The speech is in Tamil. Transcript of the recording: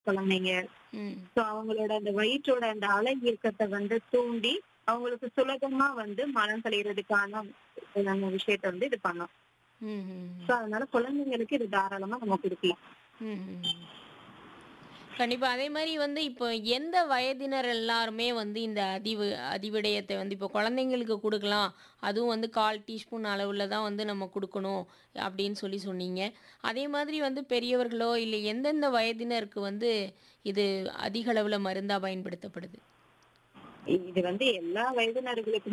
குழந்தைங்க ம். சோ அவங்களோட அந்த வயிற்றோட அந்த அலை இயக்கத்தை வந்து தூண்டி அவங்களுக்கு சுலபமா வந்து மலம் கழியறதுக்கான அந்த விஷயத்த வந்து இது பண்ணும் ம், ம். சோ அதனால குழந்தைங்களுக்கு இது தாராளமா நம்ம கொடுக்கலாம் ம், ம். கண்டிப்பா. அதே மாரி வந்து இப்போ எந்த வயதினர் எல்லாருமே வந்து இந்த அதிவு அதிவிடயத்தை வந்து இப்போ குழந்தைங்களுக்கு குடுக்கலாம். அதுவும் வந்து 1/4 டீஸ்பூன் அளவுல தான் வந்து நம்ம குடுக்கணும் அப்படின்னு சொல்லி சொன்னீங்க. அதே மாதிரி வந்து பெரியவர்களோ இல்ல எந்தெந்த வயதினருக்கு வந்து இது அதிக அளவுல மருந்தா பயன்படுத்தப்படுது? இது வந்து எல்லா வயதினர்களுக்கும்